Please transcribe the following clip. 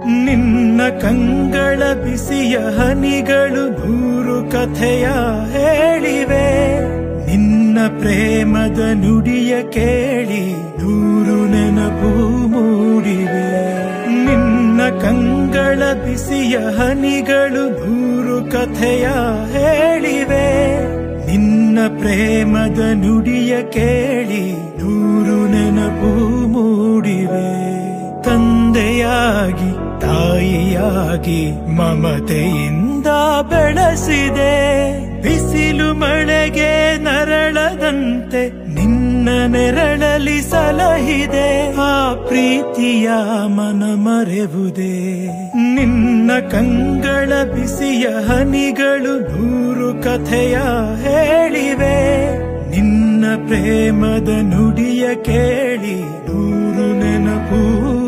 ನಿನ್ನ ಕಂಗಳ ಬಿಸಿಯ ಹನಿಗಳು ನೂರು ಕಥೆಯ ಹೇಳಿವೆ ನಿನ್ನ ಪ್ರೇಮದ ನುಡಿಯ ಕೇಳಿ ನೂರು ನೆನಪು ಮೂಡಿವೆ ನಿನ್ನ ಕಂಗಳ ಬಿಸಿಯ ಹನಿಗಳು ನೂರು ಕಥೆಯ ಹೇಳಿವೆ ನಿನ್ನ ಪ್ರೇಮದ ನುಡಿಯ ಕೇಳಿ ನೂರು ನೆನಪು ಮೂಡಿವೆ ತಂದೆಯಾಗಿ ತಾಯಿಯಾಗಿ ಮಮತೆಯಿಂದ ಬೆಳೆಸಿದೆ ಬಿಸಿಲು ಮಳೆಗೆ ನರಳದಂತೆ ನಿನ್ನ ನೆರಳಲಿ ಸಲಹಿದೆ ಆ ಪ್ರೀತಿಯ ಮನ ಮರೆವುದೇ ನಿನ್ನ ಕಂಗಳ ಬಿಸಿಯ ಹನಿಗಳು ನೂರು ಕಥೆಯ ಹೇಳಿವೆ ನಿನ್ನ ಪ್ರೇಮದ ನುಡಿಯ ಕೇಳಿ ನೂರು ನೆನಪು